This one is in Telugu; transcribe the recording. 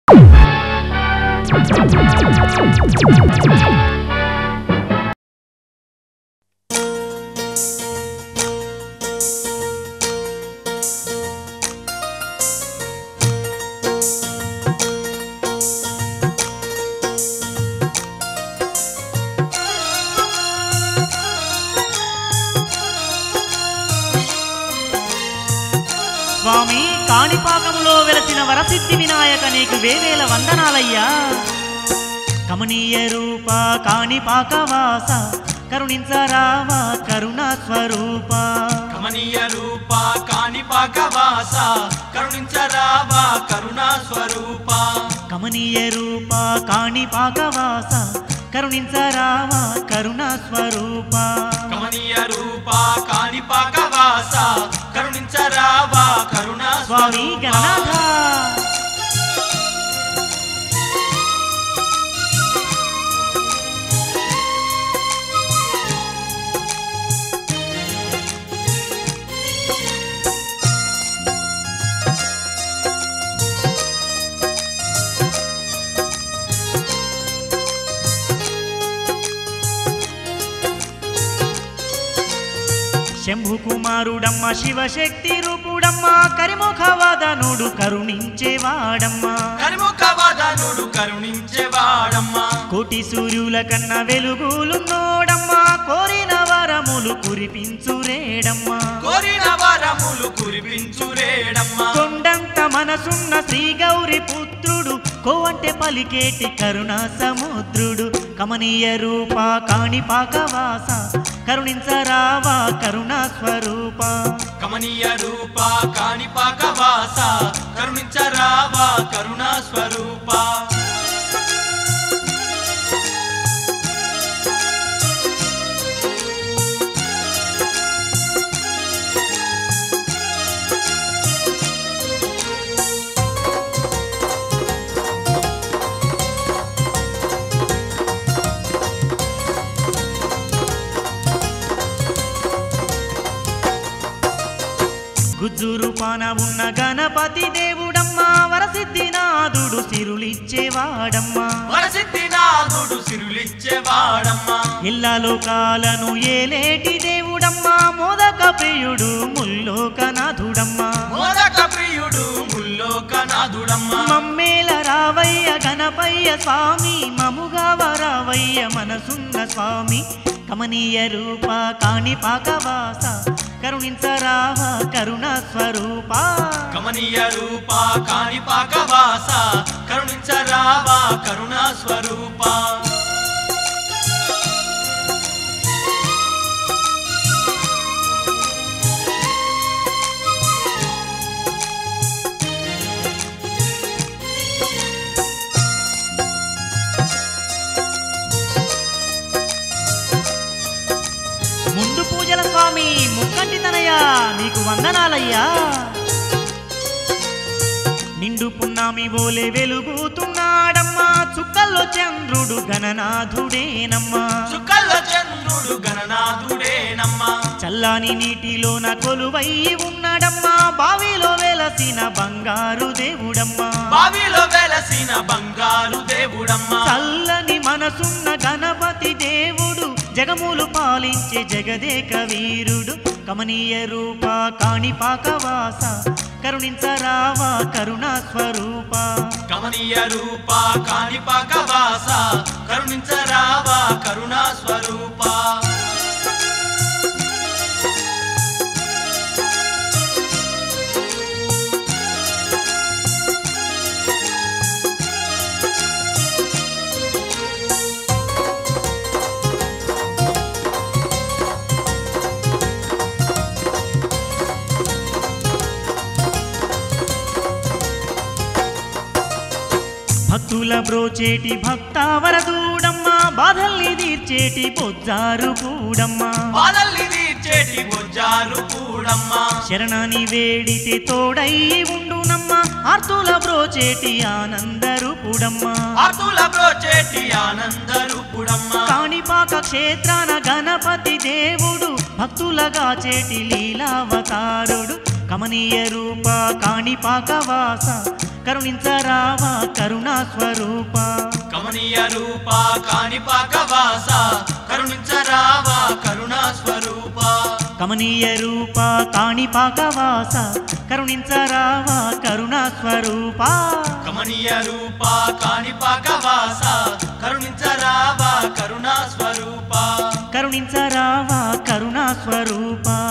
స్వామి కాణిపాకములో వెలసిన వరసిద్ధి వినాయక నీకు వేవేల వందనాలయ్యా కమనీయ రూప కాణిపాక వాస కరుణించరావా కరుణా స్వరూప కమనీయ రూప కాణిపాక వాస కరుణించరావా కరుణా స్వరూప కమనీయ రూప కాణిపాక వాస కరుణించరావా కరుణా స్వరూప కమనీయ రూప కాణిపాక వాస కరుణించరావా కరుణా స్వామి స్వరూప గణనాథ శంభు కుమారుడమ్మ శివశక్తి రూపుడమ్మ కరిముఖవదనుడు కరుణించేవాడమ్మ కరిముఖ వదనుడు కరుణించేవాడమ్మా కోటి సూర్యుల కన్న వెలుగులున్నోడమ్మ కోరిన వరములు కురిపించురేడమ్మ కోరిన వరములు కురిపించురేడమ్మా కొండంత మనసున్న శ్రీ గౌరి పుత్రుడు కోవంటే పలికేటి కరుణా సముద్రుడు కమనీయ రూప కాణిపాక వాస కరుణించరావా కరుణా స్వరూప కమనీయ రూప కాణిపాక వాస కరుణించరావా కరుణా స్వరూప గుజ్జురు పాన ఉన్న గణపతి దేవుడమ్మ వరసిద్ధినాథుడు సిరులిచ్చేవాడమ్మా వరసిద్ధినాథుడు సిరులిచ్చేవాడమ్మా ఇళ్ళ లోకాలను ఏలేటి దేవుడమ్మా మోదక ప్రియుడు ముల్లోకనాథుడమ్మా మోదక ప్రియుడు ముల్లోకనాథుడమ్మా మమ్మేల రావయ్య గణపయ్య స్వామి మముగా వరావయ్య మనసున్న స్వామి కమనీయ రూప కాణిపాక వాస కరుణించరావా కరుణ స్వరూప కమనీయ రూప కాణిపాక వాస కరుణించరావా కరుణా స్వరూప ముందు పూజల స్వామి ముక్కంటి తనయ్యా నీకు వందనాలయ్యా నిండు పున్నామి ఓలే వెలుగుతున్నాడమ్మా చుక్కల్లో చంద్రుడు గణనాథుడేనమ్మా చుక్కల్లో చంద్రుడు గణనాథుడేనమ్మా చల్లాని నీటిలోన కొలువై ఉన్నాడమ్మా బావిలో వెలసిన బంగారు దేవుడమ్మా బావిలో వెలసిన బంగారు దేవుడమ్మా చల్లని మనసున్న గణపతి దేవుడు జగములు పాలించే జగదేక వీరుడు కమనీయ రూప కాణిపాక వాస కరుణించరావా కరుణా స్వరూప కమనీయ రూప కాణిపాక వాస కరుణించరావా కరుణా స్వరూప భక్తుల బ్రోచేటి భక్తావరదూడమ్మ బాధల్ని తీర్చేటి పొజ్జారు కూడమ్మా బాలల్ని తీర్చేటి బొజ్జారు కూడమ్మా శరణాని వేడితే తోడై ఉండునమ్మ ఆర్తుల బ్రోచేటి ఆనందరూపుడమ్మా ఆతుల బ్రోచేటి ఆనంద రూపుడమ్మా కాణిపాక క్షేత్రాన గణపతి దేవుడు భక్తులగా చేటి లీలావతారుడు కమనీయ రూప కాణిపాక వాస కరుణించరావా కరుణా స్వరూప కమనీయ రూప కాణిపాక వాస కరుణించరావా కరుణా స్వరూప కమనీయ రూప కాణిపాకవాస కరుణించరావా కరుణా స్వరూప కమనీయ రూప కాణిపాక వాస కరుణించరావా కరుణా స్వరూప కరుణించరావా కరుణా స్వరూప